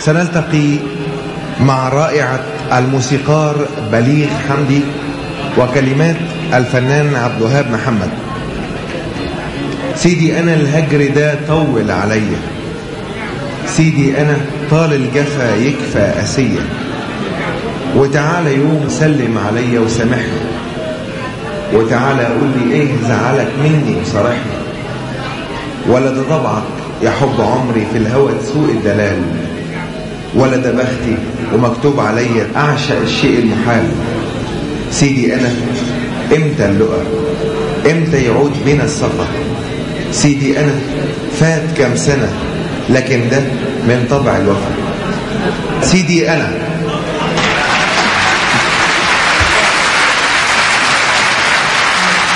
سنلتقي مع رائعة الموسيقار بليغ حمدي وكلمات الفنان عبد الوهاب محمد سيدي أنا الهجر ده طول عليا سيدي أنا طال الجفا يكفى أسية وتعالى يوم سلم عليا وسامحني وتعالى قول لي ايه زعلك مني وصارحني ولا ده طبعك يا حب عمري في الهوى تسوق الدلال ولا ده بختي ومكتوب عليا اعشق الشيء المحال سيدي انا امتى اللقى امتى يعود بنا السفر سيدي انا فات كم سنه لكن ده من طبع الوفا سيدي انا